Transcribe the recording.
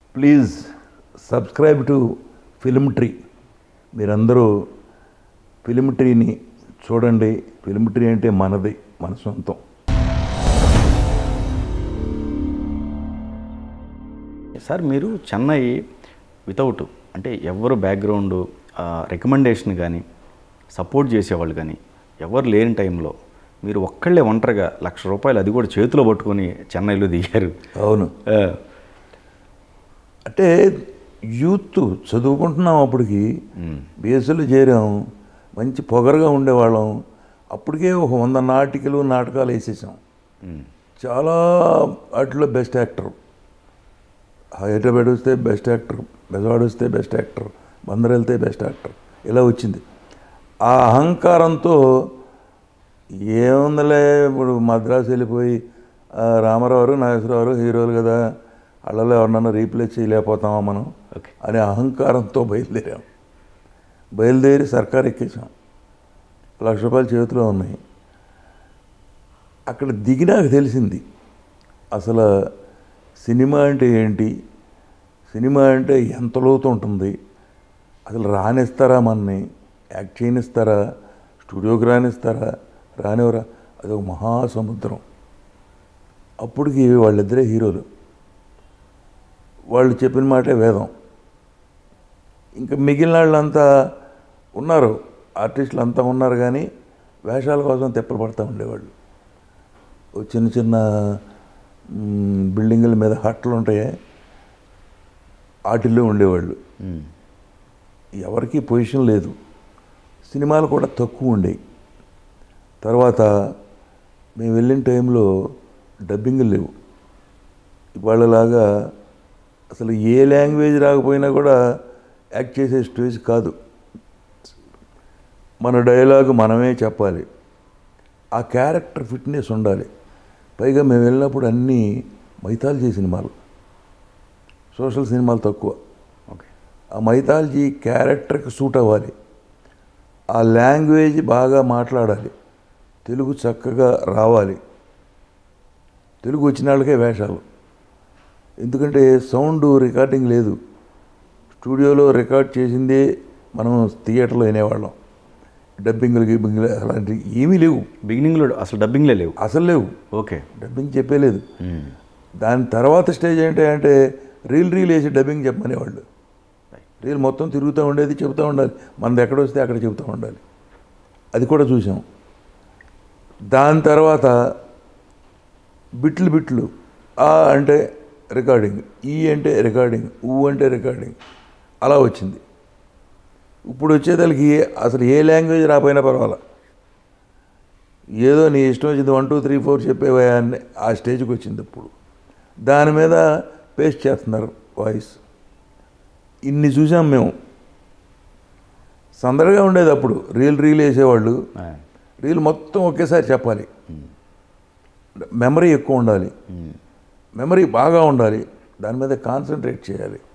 please subscribe to film tree మీరందరూ film ట్రీని చూడండి ఫిల్మ్ ట్రీ అంటే మనది మన సొంతం సార్ మీరు చెన్నై వితౌట్ అంటే ఎవరు బ్యాక్గ్రౌండ్ రికమెండేషన్ కానీ సపోర్ట్ చేసేవాళ్ళు కానీ ఎవరు లేని టైంలో మీరు ఒక్కళ్ళే ఒంటరిగా లక్ష రూపాయలు అది కూడా చేతిలో పట్టుకొని చెన్నైలో దిగారు అవును ఆ, అంటే యూత్ చదువుకుంటున్నాం అప్పటికి బీఎస్సీలో చేరాం మంచి పొగరుగా ఉండేవాళ్ళం అప్పటికే ఒక వంద నాటికలు నాటకాలు వేసేసాం ఉమ్, చాలా వాటిలో బెస్ట్ యాక్టర్ హైదరాబాద్ వస్తే బెస్ట్ యాక్టర్ బెజవాడ వస్తే బెస్ట్ యాక్టర్ బందర్ వెళ్తే బెస్ట్ యాక్టర్ ఇలా వచ్చింది ఆ అహంకారంతో ఏముందిలే ఇప్పుడు మద్రాసు వెళ్ళిపోయి ఆ, రామారావు నాగేశ్వరరావు హీరోలు కదా వాళ్ళలో ఎవరినన్నా రీప్లేస్ చేయలేకపోతామా మనం ఓకే అనే అహంకారంతో బయలుదేరాం బయలుదేరి సర్కార్ ఎక్కేసాం లక్ష రూపాయలు చేతిలో ఉన్నాయి అక్కడ దిగినాక తెలిసింది అసలు సినిమా అంటే ఏంటి సినిమా అంటే ఎంత లోతు ఉంటుంది అసలు రానిస్తారా మనని యాక్ట్ చేయనిస్తారా స్టూడియోకి రానిస్తారా రానివరా అది ఒక మహాసముద్రం అప్పటికి వాళ్ళిద్దరే హీరోలు వాళ్ళు చెప్పిన మాటే వేదం ఇంకా మిగిలిన వాళ్ళంతా ఉన్నారు ఆర్టిస్టులు అంతా ఉన్నారు కానీ వేషాల కోసం తిప్పలు పడుతూ ఉండేవాళ్ళు ఓ చిన్న చిన్న మ్, బిల్డింగుల మీద హట్లు ఉంటాయి వాటిల్లో ఉండేవాళ్ళు ఉమ్, ఎవరికి పొజిషన్ లేదు సినిమాలు కూడా తక్కువ ఉండేవి తర్వాత మేము వెళ్ళిన టైంలో డబ్బింగ్ లేవు ఇవాళలాగా అసలు ఏ లాంగ్వేజ్ రాకపోయినా కూడా యాక్ట్ చేసే స్టేజ్ కాదు మన డైలాగ్ మనమే చెప్పాలి ఆ క్యారెక్టర్ ఫిట్నెస్ ఉండాలి పైగా మేము వెళ్ళినప్పుడు అన్నీ మైథాలజీ సినిమాలు సోషల్ సినిమాలు తక్కువ ఓకే ఆ మైథాలజీ క్యారెక్టర్కి సూట్ అవ్వాలి ఆ లాంగ్వేజ్ బాగా మాట్లాడాలి తెలుగు చక్కగా రావాలి తెలుగు వచ్చిన వాళ్ళకే వేషాలు ఎందుకంటే సౌండ్ రికార్డింగ్ లేదు స్టూడియోలో రికార్డ్ చేసిందే మనం థియేటర్లో వినేవాళ్ళం డబ్బింగ్లు గిబ్బింగ్లు అలాంటివి ఏమీ లేవు బిగినింగ్లో అసలు డబ్బింగ్లే లేవు అసలు లేవు ఓకే డబ్బింగ్ చెప్పేలేదు ఉమ్, దాని తర్వాత స్టేజ్ ఏంటి అంటే రీల్ రీల్ వేసి డబ్బింగ్ చెప్పమనేవాళ్ళు రీల్ మొత్తం తిరుగుతూ ఉండేది చెబుతూ ఉండాలి మనది ఎక్కడ వస్తే అక్కడ చెబుతూ ఉండాలి అది కూడా చూసాం దాని తర్వాత బిట్లు బిట్లు ఆ అంటే రికార్డింగ్ ఈ అంటే రికార్డింగ్ ఊ అంటే రికార్డింగ్ అలా వచ్చింది ఇప్పుడు వచ్చేదానికి అసలు ఏ లాంగ్వేజ్ రాపోయినా పర్వాలా ఏదో నీ ఇష్టం వచ్చింది వన్ టూ త్రీ ఫోర్ చెప్పేవా అని ఆ స్టేజ్కి వచ్చింది ఇప్పుడు దాని మీద పేస్ట్ చేస్తున్నారు వాయిస్ ఇన్ని చూసాం మేము సందడిగా ఉండేది అప్పుడు రీల్ రీల్ వేసేవాళ్ళు ఆ, రీల్ మొత్తం ఒకేసారి చెప్పాలి మెమరీ ఎక్కువ ఉండాలి ఉమ్, మెమరీ బాగా ఉండాలి దాని మీద కాన్సన్ట్రేట్ చేయాలి